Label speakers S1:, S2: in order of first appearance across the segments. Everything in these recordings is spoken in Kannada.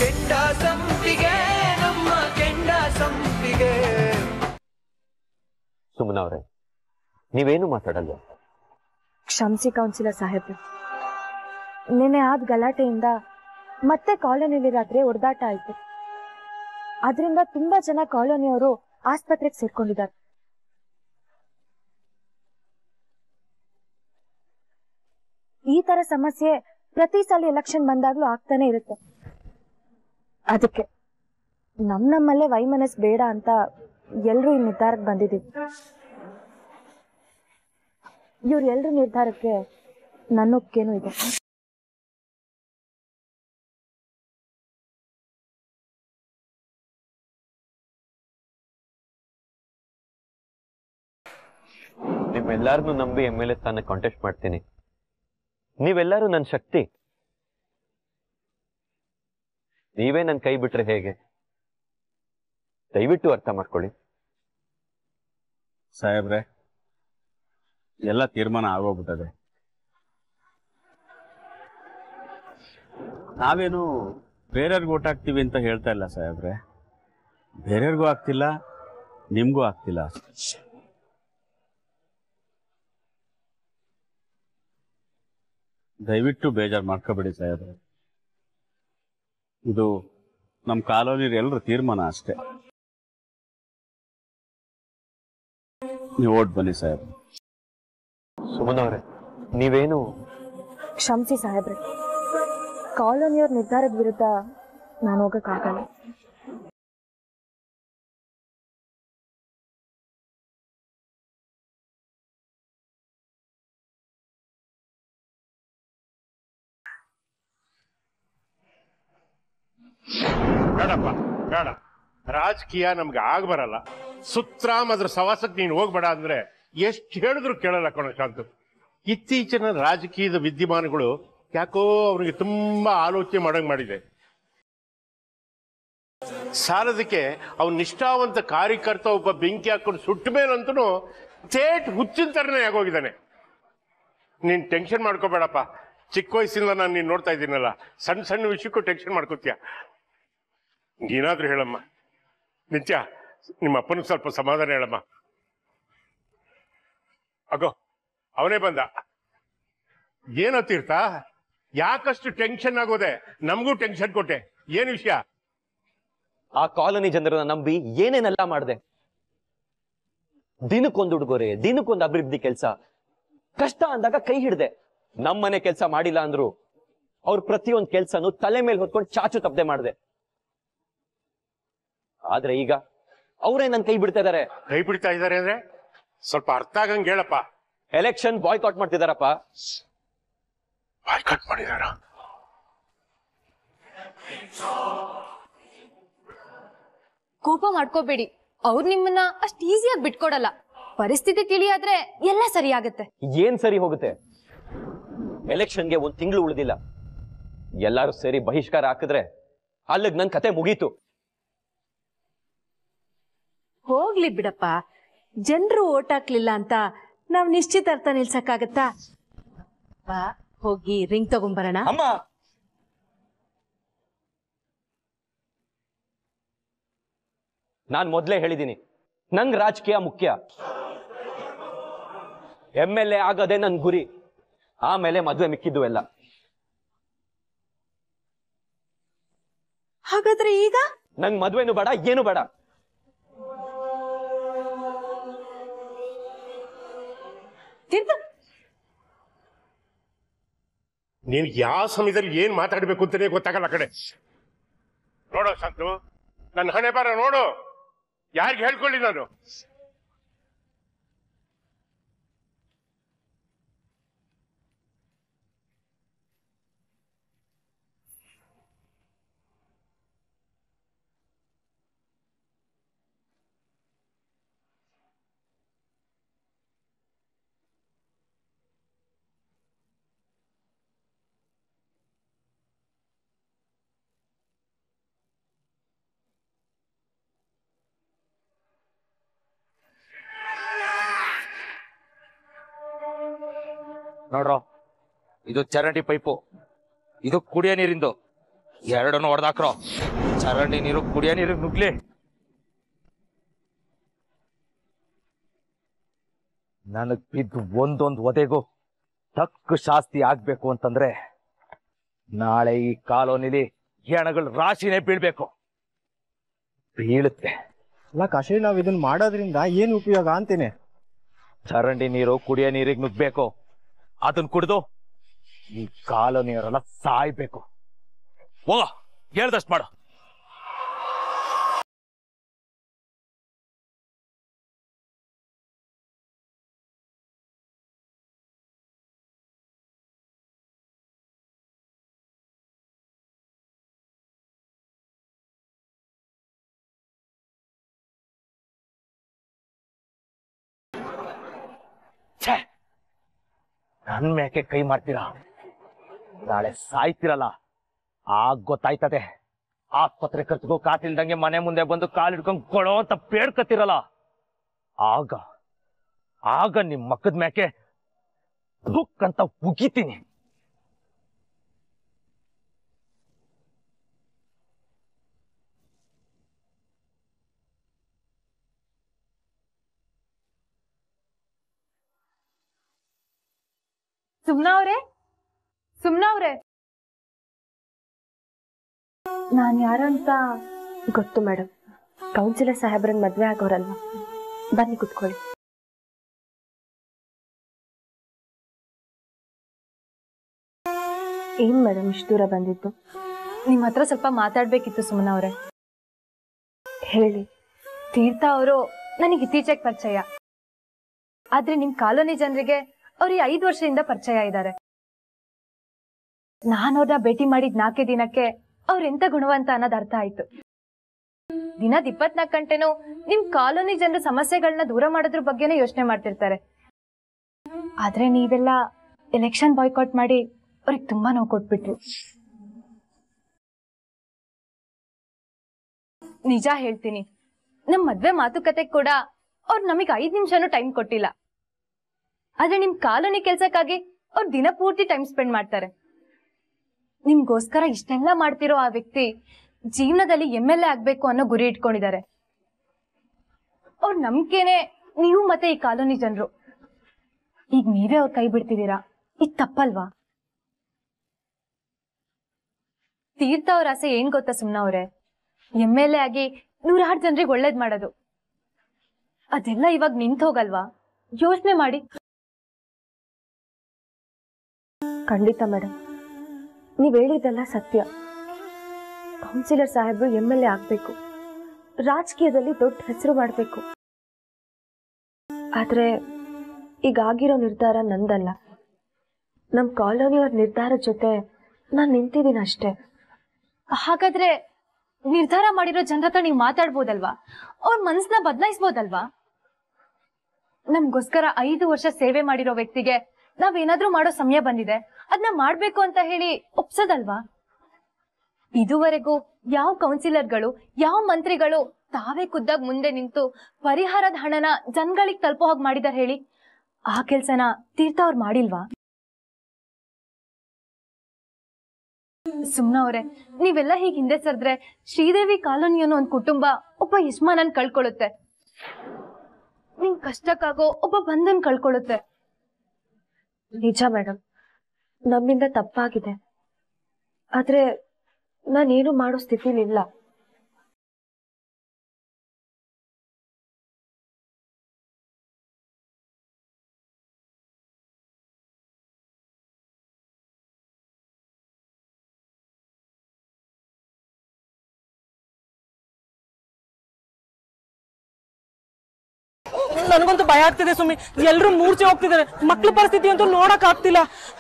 S1: ಕೆಂಡ ಸಂಪಿಗೆ ನಮ್ಮ ಕೆಂಡ ಸಂಪಿಗೆ
S2: ಸುಮನ ಅವರೇ ನೀವೇನು ಮಾತಾಡಲ್ವ
S3: ಕ್ಷಮಿಸಿ ಕೌನ್ಸಿಲರ್ ಸಾಹೇಬ್ರೆ ನಿನ್ನೆ ಆದ ಗಲಾಟೆಯಿಂದ ಮತ್ತೆ ಕಾಲೋನಿಲಿ ರಾತ್ರಿ ಹೊಡೆದಾಟ ಆಯ್ತು ಅದರಿಂದ ತುಂಬಾ ಜನ ಕಾಲೋನಿಯವರು ಆಸ್ಪತ್ರೆಗೆ ಸೇರ್ಕೊಂಡಿದ್ದಾರೆ ಈ ತರ ಸಮಸ್ಯೆ ಪ್ರತಿ ಸಲ ಎಲೆಕ್ಷನ್ ಬಂದಾಗ್ಲೂ ಆಗ್ತಾನೆ ಇರುತ್ತೆ ಅದಕ್ಕೆ ನಮ್ ನಮ್ಮಲ್ಲೇ ವೈಮನಸ್ ಬೇಡ ಅಂತ ಎಲ್ರೂ ಈ ನಿರ್ಧಾರಕ್ಕೆ ಬಂದಿದ್ದೀವಿ ಇವ್ರ ಎಲ್ರ ನಿರ್ಧಾರಕ್ಕೆ ನನ್ನ ಒಪ್ಪಿಗೆನೂ ಇದೆ
S2: ನಿಮ್ಮೆಲ್ಲರನ್ನೂ ನಂಬಿ ಎಮ್ ಎಲ್ ಎ ಸ್ಥಾನ ಕಾಂಟೆಸ್ಟ್ ಮಾಡ್ತೀನಿ ನೀವೆಲ್ಲರೂ ನನ್ನ ಶಕ್ತಿ ನೀವೇ ನನ್ನ ಕೈ ಬಿಟ್ರೆ ಹೇಗೆ ದಯವಿಟ್ಟು ಅರ್ಥ ಮಾಡ್ಕೊಳ್ಳಿ
S4: ಸಾಹೇಬ್ರೆ ಎಲ್ಲ ತೀರ್ಮಾನ ಆಗೋಗ್ಬಿಟ್ಟದೆ ನಾವೇನು ಬೇರೆಯವ್ರಿಗೆ ಓಟ್ ಹಾಕ್ತೀವಿ ಅಂತ ಹೇಳ್ತಾ ಇಲ್ಲ ಸಾಹೇಬ್ರೆ ಬೇರೆಯವ್ರಿಗೂ ಆಗ್ತಿಲ್ಲ ನಿಮಗೂ ಆಗ್ತಿಲ್ಲ ದಯವಿಟ್ಟು ಬೇಜಾರು ಮಾಡ್ಕೋಬೇಡಿ ಸಾಹೇಬ್ರೆ ಇದು ನಮ್ಮ ಕಾಲೋನಿ ಎಲ್ಲರ ತೀರ್ಮಾನ ಅಷ್ಟೇ ನೀವು ಓಟ್ ಬನ್ನಿ ಸಾಹೇಬ್ರೆ
S2: ಸುಮನ್ ಅವರೇ ನೀವೇನು
S3: ಕ್ಷಮಿಸಿ ಸಾಹೇಬ್ರೆ ಕಾಲೋನಿಯವ್ರ ನಿರ್ಧಾರದ ವಿರುದ್ಧ ನಾನು ಹೋಗಕ್ಕಾಗಲ್ಲ
S5: ಬೇಡಪ್ಪ ಬೇಡ ರಾಜಕೀಯ ನಮ್ಗೆ ಆಗ ಬರಲ್ಲ ಸುತ್ರಾಮ್ ಅದ್ರ ಸವಾಸಕ್ಕೆ ನೀನು ಹೋಗ್ಬೇಡ ಅಂದ್ರೆ ಎಷ್ಟು ಹೇಳಿದ್ರು ಕೇಳಲ್ಲ ಕಣಕಾಂತ ಇತ್ತೀಚಿನ ರಾಜಕೀಯದ ವಿದ್ಯಮಾನಗಳು ಯಾಕೋ ಅವನಿಗೆ ತುಂಬಾ ಆಲೋಚನೆ ಮಾಡಂಗ್ ಮಾಡಿದೆ ಸಾಲದಕ್ಕೆ ಅವನ್ ನಿಷ್ಠಾವಂತ ಕಾರ್ಯಕರ್ತ ಒಬ್ಬ ಬೆಂಕಿ ಹಾಕೊಂಡು ಸುಟ್ಟ ಮೇಲಂತೂ ಥೇಟ್ ಹುಚ್ಚಿನ ತರನೇ ಆಗೋಗಿದ್ದಾನೆ ನೀನ್ ಟೆನ್ಷನ್ ಮಾಡ್ಕೋಬೇಡಪ್ಪ ಚಿಕ್ಕ ವಯಸ್ಸಿಂದ ನಾನು ನೀನ್ ನೋಡ್ತಾ ಇದ್ದೀನಲ್ಲ ಸಣ್ಣ ಸಣ್ಣ ವಿಷಯಕ್ಕೂ ಟೆನ್ಷನ್ ಮಾಡ್ಕೋತೀಯ ಏನಾದ್ರೂ ಹೇಳಮ್ಮ ನಿತ್ಯ ನಿಮ್ಮ ಅಪ್ಪನಿಗೆ ಸ್ವಲ್ಪ ಸಮಾಧಾನ ಹೇಳಮ್ಮ ಅಗೋ ಅವನೇ ಬಂದ ಏನೋ ತೀರ್ಥ ಯಾಕಷ್ಟು ಟೆನ್ಷನ್ ಆಗೋದೆ ನಮಗೂ ಟೆನ್ಷನ್ ಕೊಟ್ಟೆ ಏನ್ ವಿಷಯ
S2: ಆ ಕಾಲೋನಿ ಜನರನ್ನ ನಂಬಿ ಏನೇನೆಲ್ಲ ಮಾಡಿದೆ ದಿನಕ್ಕೊಂದು ಉಡುಗೊರೆ ದಿನಕ್ಕೊಂದು ಅಭಿವೃದ್ಧಿ ಕೆಲಸ ಕಷ್ಟ ಅಂದಾಗ ಕೈ ಹಿಡ್ದೆ ನಮ್ಮನೆ ಕೆಲಸ ಮಾಡಿಲ್ಲ ಅಂದ್ರು ಅವ್ರ ಪ್ರತಿಯೊಂದು ಕೆಲ್ಸನೂ ತಲೆ ಮೇಲೆ ಹೊತ್ಕೊಂಡು ಚಾಚು ತಪ್ಪದೆ ಮಾಡಿದೆ ಆದ್ರೆ ಈಗ ಅವರೇ ನನ್ ಕೈ ಬಿಡ್ತಾ ಇದಾರೆ
S5: ಕೈ ಬಿಡ್ತಾ ಇದ್ದಾರೆ ಅಂದ್ರೆ ಸ್ವಲ್ಪ ಅರ್ಥ ಆಗಂಗ್ ಹೇಳಪ್ಪ
S2: ಎಲೆಕ್ಷನ್ ಬಾಯ್ಕಾಟ್ ಮಾಡ್ತಿದಾರಪ್ಪ
S5: ಬಾಯ್ಕಾಟ್ ಮಾಡಿದಾರ
S6: ಕೋಪ ಮಾಡ್ಕೋಬೇಡಿ ಅವ್ರು ನಿಮ್ಮನ್ನ ಅಷ್ಟ್ ಈಸಿಯಾಗಿ ಬಿಟ್ಕೊಡಲ್ಲ ಪರಿಸ್ಥಿತಿ ತಿಳಿಯಾದ್ರೆ ಎಲ್ಲ ಸರಿಯಾಗತ್ತೆ
S2: ಏನ್ ಸರಿ ಹೋಗುತ್ತೆ ಎಲೆಕ್ಷನ್ಗೆ ಒಂದ್ ತಿಂಗಳು ಉಳಿದಿಲ್ಲ ಎಲ್ಲಾರು ಸೇರಿ ಬಹಿಷ್ಕಾರ ಹಾಕಿದ್ರೆ ಅಲ್ಲಿಗ್ ನನ್ ಕತೆ ಮುಗೀತು
S7: ಹೋಗ್ಲಿ ಬಿಡಪ್ಪ ಜನರು ಓಟ್ ಹಾಕ್ಲಿಲ್ಲ ಅಂತ ನಾವ್ ನಿಶ್ಚಿತಾರ್ಥ ನಿಲ್ಸಕ್ಕಾಗತ್ತಾ ಬಾ ಹೋಗಿ ರಿಂಗ್ ತಗೊಂಬರೋಣ
S2: ಅಮ್ಮ ನಾನ್ ಮೊದ್ಲೇ ಹೇಳಿದೀನಿ ನಂಗ್ ರಾಜಕೀಯ ಮುಖ್ಯ ಎಂ ಎಲ್ ಎ ಆಗೋದೇ ನನ್ ಗುರಿ ಆಮೇಲೆ ಮದ್ವೆ ಮಿಕ್ಕಿದ್ದು ಎಲ್ಲ
S7: ಹಾಗಾದ್ರೆ ಈಗ
S2: ನಂಗ್ ಮದ್ವೆನು ಬೇಡ ಏನು ಬೇಡ
S7: ತೀರ್ಥ
S5: ನೀನ್ ಯಾವ ಸಮಯದಲ್ಲಿ ಏನ್ ಮಾತಾಡ್ಬೇಕು ಅಂತಾನೆ ಗೊತ್ತಾಗಲ್ಲ ಆ ಕಡೆ ನೋಡೋ ಸಂತು ನನ್ನ ಹಣೆ ಬರ ನೋಡು ಯಾರಿಗೆ ಹೇಳ್ಕೊಳ್ಳಿ ನಾನು
S8: ನೋಡ್ರೋ ಇದು ಚರಂಡಿ ಪೈಪು ಇದು ಕುಡಿಯೋ ನೀರಿಂದು ಎರಡನ್ನು ಹೊಡೆದಾಕ್ರೋ ಚರಂಡಿ ನೀರು ಕುಡಿಯೋ ನೀರು ನುಗ್ಲಿ ನನಗ್ ಬಿದ್ದು ಒಂದೊಂದು ಒದೆಗೂ ತಕ್ಕ ಶಾಸ್ತಿ ಆಗ್ಬೇಕು ಅಂತಂದ್ರೆ ನಾಳೆ ಈ ಕಾಲೋನಿಲಿ ಹೆಣಗಳ ರಾಶಿನೇ ಬೀಳ್ಬೇಕು ಬೀಳುತ್ತೆ
S9: ಅಲ್ಲ ಕಾಶಿ ನಾವ್ ಇದನ್ನ ಮಾಡೋದ್ರಿಂದ ಏನ್ ಉಪಯೋಗ ಅಂತೀನಿ
S8: ಚರಂಡಿ ನೀರು ಕುಡಿಯೋ ನೀರಿಗೆ ನುಗ್ಬೇಕು ಅದನ್ನ ಕುಡಿದು ಈ ಕಾಲೋನಿಯವರೆಲ್ಲ ಸಾಯ್ಬೇಕು ಹೋಗ ಹೇಳ್ದಷ್ಟು ಮಾಡು ಛೇ ನನ್ ಮೇಕೆ ಕೈ ಮಾಡ್ತೀರಾ ನಾಳೆ ಸಾಯ್ತಿರಲ್ಲ ಆಗ ಗೊತ್ತಾಯ್ತದೆ ಆಸ್ಪತ್ರೆ ಖರ್ಚಿಗೂ ಕಾಸಿಲ್ದಂಗೆ ಮನೆ ಮುಂದೆ ಬಂದು ಕಾಲ್ ಹಿಡ್ಕೊಂಡ್ ಕೊಡೋ ಅಂತ ಬೇಡ್ಕತ್ತಿರಲ್ಲ ಆಗ ಆಗ ನಿಮ್ ಮಕ್ಕದ ಮೇಕೆ ಬುಕ್ ಅಂತ ಉಗಿತೀನಿ
S6: ಸುಮ್ನಾ ಅವ್ರೆ ಸುಮ್ನಾ ಅವ್ರೆ
S3: ನಾನು ಯಾರಂತ ಗೊತ್ತು ಮೇಡಮ್ ಕೌನ್ಸಿಲರ್ ಸಾಹೇಬ್ರನ್ನ ಮದ್ವೆ ಆಗೋರಲ್ವಾ ಬನ್ನಿ ಕುತ್ಕೊಳ್ಳಿ ಏನ್ ಮೇಡಮ್ ಇಷ್ಟು ದೂರ ಬಂದಿದ್ದು
S6: ನಿಮ್ ಹತ್ರ ಸ್ವಲ್ಪ ಮಾತಾಡ್ಬೇಕಿತ್ತು ಸುಮ್ನಾ ಅವ್ರೆ
S3: ಹೇಳಿ
S6: ತೀರ್ಥ ಅವರು ನನಗೆ ಇತ್ತೀಚೆಗೆ ಪರಿಚಯ ಆದ್ರೆ ನಿಮ್ ಕಾಲೋನಿ ಜನರಿಗೆ ಅವ್ರು ಈ ಐದು ವರ್ಷದಿಂದ ಪರಿಚಯ ಇದ್ದಾರೆ ನಾನು ಅವ್ರನ್ನ ಭೇಟಿ ಮಾಡಿದ ನಾಲ್ಕೇ ದಿನಕ್ಕೆ ಅವ್ರ ಎಂತ ಗುಣವಂತ ಅನ್ನೋದು ಅರ್ಥ ಆಯ್ತು ದಿನದ ಇಪ್ಪತ್ನಾಲ್ಕು ಗಂಟೆನೂ ನಿಮ್ ಕಾಲೋನಿ ಜನರ ಸಮಸ್ಯೆಗಳನ್ನ ದೂರ ಮಾಡೋದ್ರ ಬಗ್ಗೆನೇ ಯೋಚನೆ ಮಾಡ್ತಿರ್ತಾರೆ ಆದ್ರೆ ನೀವೆಲ್ಲ ಎಲೆಕ್ಷನ್ ಬಾಯ್ಕಾಟ್ ಮಾಡಿ ಅವ್ರಿಗೆ ತುಂಬಾ ನೋವು ಕೊಟ್ಬಿಟ್ರು ನಿಜ ಹೇಳ್ತೀನಿ ನಮ್ ಮದ್ವೆ ಮಾತುಕತೆ ಕೂಡ ಅವ್ರು ನಮಗ್ ಐದ್ ನಿಮಿಷನೂ ಟೈಮ್ ಕೊಟ್ಟಿಲ್ಲ ಆದ್ರೆ ನಿಮ್ ಕಾಲೋನಿ ಕೆಲ್ಸಕ್ಕಾಗಿ ಅವ್ರು ದಿನ ಪೂರ್ತಿ ಟೈಮ್ ಸ್ಪೆಂಡ್ ಮಾಡ್ತಾರೆ ನಿಮ್ಗೋಸ್ಕರ ಇಷ್ಟೆಲ್ಲ ಮಾಡ್ತಿರೋ ಆ ವ್ಯಕ್ತಿ ಜೀವನದಲ್ಲಿ ಎಮ್ ಎಲ್ ಎ ಆಗ್ಬೇಕು ಅನ್ನೋ ಗುರಿ ಇಟ್ಕೊಂಡಿದ್ದಾರೆ ಅವ್ರ ನಂಬಿಕೆನೆ ನೀವು ಮತ್ತೆ ಈ ಕಾಲೋನಿ ಜನರು ಈಗ ನೀವೇ ಅವ್ರ ಕೈ ಬಿಡ್ತಿದ್ದೀರಾ ಇದು ತಪ್ಪಲ್ವಾ ತೀರ್ಥ ಅವ್ರ ಆಸೆ ಏನ್ ಗೊತ್ತಾ ಸುಮ್ನ ಅವ್ರೆ ಎಮ್ ಎಲ್ ಎ ಆಗಿ ನೂರಾರು ಜನರಿಗೆ ಒಳ್ಳೇದ್ ಮಾಡೋದು ಅದೆಲ್ಲ ಇವಾಗ ನಿಂತ ಹೋಗಲ್ವಾ ಯೋಚನೆ ಮಾಡಿ
S3: ಖಂಡಿತ ಮೇಡಮ್ ನೀವ್ ಹೇಳಿದ್ದೆಲ್ಲ ಸತ್ಯ ಕೌನ್ಸಿಲರ್ ಸಾಹೇಬ್ರು ಎಮ್ ಎಲ್ ಎ ಆಗ್ಬೇಕು ರಾಜಕೀಯದಲ್ಲಿ ದೊಡ್ಡ ಹೆಸರು ಮಾಡಬೇಕು ಆದ್ರೆ ಈಗ ಆಗಿರೋ ನಿರ್ಧಾರ ನಂದಲ್ಲ ನಮ್ ಕಾಲೋನಿಯವ್ರ ನಿರ್ಧಾರದ ಜೊತೆ ನಾನ್ ನಿಂತಿದ್ದೀನಿ ಅಷ್ಟೇ
S6: ಹಾಗಾದ್ರೆ ನಿರ್ಧಾರ ಮಾಡಿರೋ ಜನರ ಹತ್ರ ನೀವು ಮಾತಾಡ್ಬೋದಲ್ವಾ ಅವ್ರ ಮನ್ಸನ್ನ ಬದಲಾಯಿಸ್ಬೋದಲ್ವಾ ನಮ್ಗೋಸ್ಕರ ಐದು ವರ್ಷ ಸೇವೆ ಮಾಡಿರೋ ವ್ಯಕ್ತಿಗೆ ನಾವೇನಾದ್ರೂ ಮಾಡೋ ಸಮಯ ಬಂದಿದೆ ಅದನ್ನ ಮಾಡ್ಬೇಕು ಅಂತ ಹೇಳಿ ಒಪ್ಸೋದಲ್ವಾ ಇದುವರೆಗೂ ಯಾವ ಕೌನ್ಸಿಲರ್ಗಳು ಯಾವ ಮಂತ್ರಿಗಳು ತಾವೇ ಖುದ್ದಾಗ್ ಮುಂದೆ ನಿಂತು ಪರಿಹಾರದ ಹಣನ ಜನಗಳಿಗೆ ತಲುಪೋ ಹಾಗೆ ಮಾಡಿದಾರೆ ಹೇಳಿ ಆ ಕೆಲ್ಸನ ತೀರ್ಥ ಅವ್ರು ಮಾಡಿಲ್ವಾ ಸುಮ್ನ ಅವ್ರೆ ನೀವೆಲ್ಲ ಹೀಗೆ ಹಿಂದೆ ಸರ್ದ್ರೆ ಶ್ರೀದೇವಿ ಕಾಲೋನಿ ಅನ್ನೋ ಒಂದ್ ಕುಟುಂಬ ಒಬ್ಬ ಯಜಮಾನನ್ ಕಳ್ಕೊಳ್ಳುತ್ತೆ ನಿಮ್ ಕಷ್ಟಕ್ಕಾಗೋ ಒಬ್ಬ ಬಂಧನ್ ಕಳ್ಕೊಳ್ಳುತ್ತೆ
S3: ನಿಜ ಮೇಡಮ್ ನಮ್ಮಿಂದ ತಪ್ಪಾಗಿದೆ ಆದ್ರೆ ನಾನೇನು ಮಾಡೋ ಸ್ಥಿತಿಲಿಲ್ಲ
S10: ನನಗಂತೂ ಭಯ ಆಗ್ತಿದೆ ಸುಮ್ಮಿ ಎಲ್ರು ಮೂರ್ಛೆ ಹೋಗ್ತಿದ್ದಾರೆ ಮಕ್ಳ ಪರಿಸ್ಥಿತಿ ಅಂತೂ ನೋಡಕ್ ಆಗ್ತಿಲ್ಲ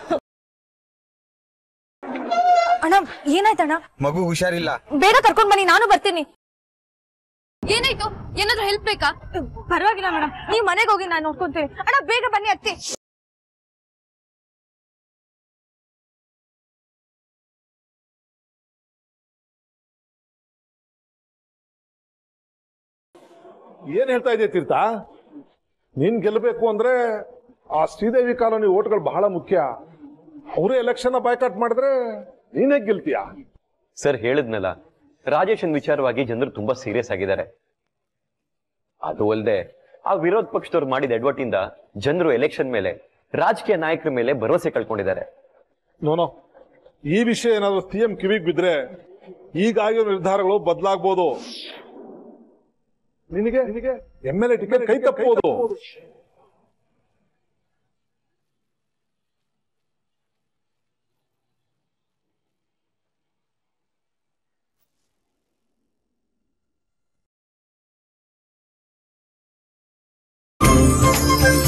S6: ಅಣ್ಣ ಏನಾಯ್ತಣ್ಣ
S9: ಮಗು ಹುಷಾರಿಲ್ಲ
S6: ಬೇಗ ಕರ್ಕೊಂಡ್ ಬನ್ನಿ ನಾನು ಬರ್ತೀನಿ ಏನಾಯ್ತು ಏನಾದ್ರೂ ಹೆಲ್ಪ್ ಬೇಕಾ ಪರವಾಗಿಲ್ಲ ಮೇಡಮ್ ನೀವ್ ಮನೆಗೆ ಹೋಗಿ ನಾನು ನೋಡ್ಕೊಂತೀನಿ ಅಣ್ಣ ಬೇಗ ಬನ್ನಿ ಅತ್ತಿ
S11: ಏನ್ ಹೇಳ್ತಾ ಇದೆ ತೀರ್ಥ ನೀನ್ ಗೆಲ್ಲಬೇಕು ಅಂದ್ರೆ ಆ ಶ್ರೀದೇವಿ ಕಾಲೋನಿ ಓಟ್ಗಳು ಬಹಳ ಮುಖ್ಯ ಅವರೇ ಎಲೆಕ್ಷನ್ ಬಾಯ್ಕಾಟ್ ಮಾಡಿದ್ರೆ ನೀನೇ ಗೆಲ್ತೀಯ
S2: ಸರ್ ಹೇಳಿದ್ನಲ್ಲ ರಾಜೇಶನ್ ವಿಚಾರವಾಗಿ ಜನರು ತುಂಬಾ ಸೀರಿಯಸ್ ಆಗಿದ್ದಾರೆ ಅದು ಅಲ್ಲದೆ ಆ ವಿರೋಧ ಪಕ್ಷದವ್ರು ಮಾಡಿದ ಎಡವಟ್ಟಿಂದ ಜನರು ಎಲೆಕ್ಷನ್ ಮೇಲೆ ರಾಜಕೀಯ ನಾಯಕರ ಮೇಲೆ ಭರವಸೆ ಕಳ್ಕೊಂಡಿದ್ದಾರೆ
S11: ನೋನೋ ಈ ವಿಷಯ ಏನಾದ್ರು ಸಿಎಂ ಕಿವಿಗೆ ಬಿದ್ರೆ ಈಗಾಗಿರೋ ನಿರ್ಧಾರಗಳು ಬದಲಾಗ್ಬೋದು ನಿನಗೆ ನಿನಗೆ ಎಮ್ ಎಲ್ ಎ ಟಿಕೆಟ್ ಕೈ ತಪ್ಪಬಹುದು
S12: Thank you.